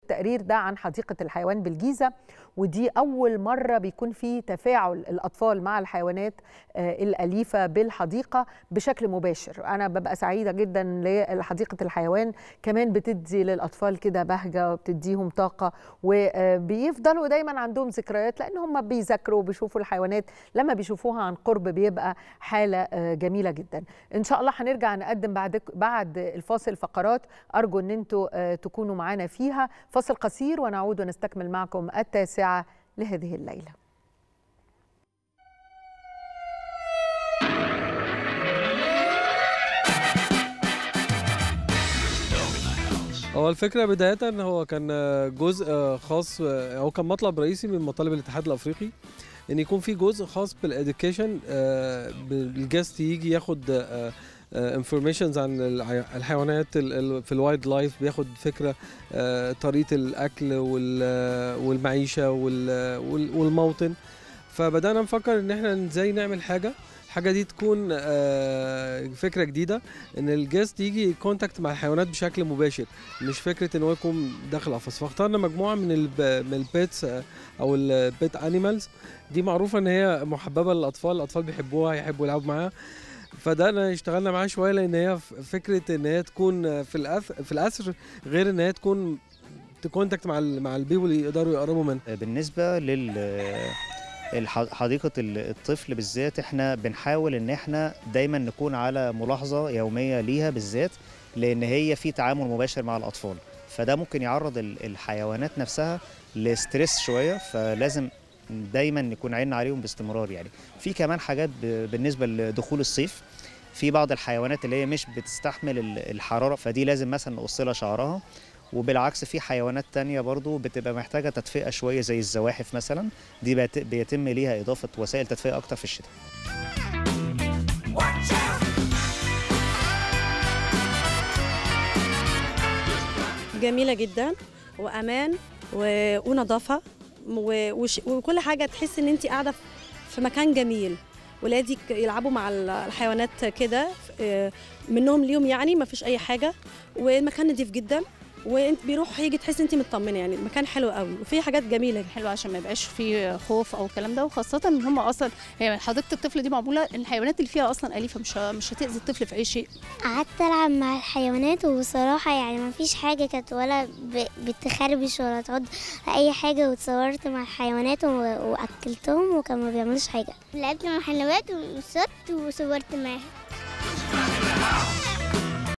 التقرير ده عن حديقة الحيوان بالجيزة ودي أول مرة بيكون في تفاعل الأطفال مع الحيوانات الأليفة بالحديقة بشكل مباشر أنا ببقى سعيدة جدا لحديقة الحيوان كمان بتدي للأطفال كده بهجة وبتديهم طاقة وبيفضلوا دايما عندهم ذكريات لأن هم بيذاكروا وبيشوفوا الحيوانات لما بيشوفوها عن قرب بيبقى حالة جميلة جدا إن شاء الله هنرجع نقدم بعد بعد الفاصل فقرات أرجو أن أنتوا تكونوا معانا فيها فاصل قصير ونعود ونستكمل معكم التاسعة لهذه الليلة هو الفكرة بداية هو كان جزء خاص هو كان مطلب رئيسي من مطالب الاتحاد الأفريقي إن يكون في جزء خاص بالإديوكيشن بالجاست يجي ياخد انفورميشنز عن الحيوانات في الوايلد لايف بياخد فكره طريقه الاكل والمعيشه والموطن فبدانا نفكر ان احنا ازاي نعمل حاجه الحاجه دي تكون فكره جديده ان الجاست يجي كونتاكت مع الحيوانات بشكل مباشر مش فكره ان هو يكون داخل قفص فاخترنا مجموعه من من البيتس او البيت انيمالز دي معروفه ان هي محببه للاطفال الاطفال بيحبوها يحبوا يلعبوا معاها فده انا اشتغلنا معاه شويه لان هي فكره ان هي تكون في الأثر في الاسر غير ان هي تكون تكونتاكت مع مع البيبول اللي يقدروا يقربوا منها بالنسبه لل حديقة الطفل بالذات احنا بنحاول ان احنا دايما نكون على ملاحظة يومية ليها بالذات لان هي في تعامل مباشر مع الاطفال فده ممكن يعرض الحيوانات نفسها لستريس شوية فلازم دايما نكون عيننا عليهم باستمرار يعني في كمان حاجات بالنسبه لدخول الصيف في بعض الحيوانات اللي هي مش بتستحمل الحراره فدي لازم مثلا نقص لها شعرها وبالعكس في حيوانات تانية برضو بتبقى محتاجة تدفئة شوية زي الزواحف مثلا دي بيتم ليها إضافة وسائل تدفئة أكتر في الشتاء جميلة جدا وأمان ونظافة وكل حاجه تحس ان انت قاعده في مكان جميل ولادك يلعبوا مع الحيوانات كده منهم ليهم يعني ما فيش اي حاجه والمكان نضيف جدا وانت بيروح يجي تحس انت مطمنه يعني المكان حلو قوي وفي حاجات جميله حلوه عشان ما يبقاش فيه خوف او الكلام ده وخاصه ان هم اصلا هي حديقه الطفل دي معموله الحيوانات اللي فيها اصلا اليفه مش مش هتاذي الطفل في اي شيء قعدت العب مع الحيوانات وبصراحه يعني ما فيش حاجه كانت ولا بتخربش ولا تعض اي حاجه وتصورت مع الحيوانات واكلتهم وكانوا ما بيعملوش حاجه لعبت مع حيوانات وصرت وصورت معاهم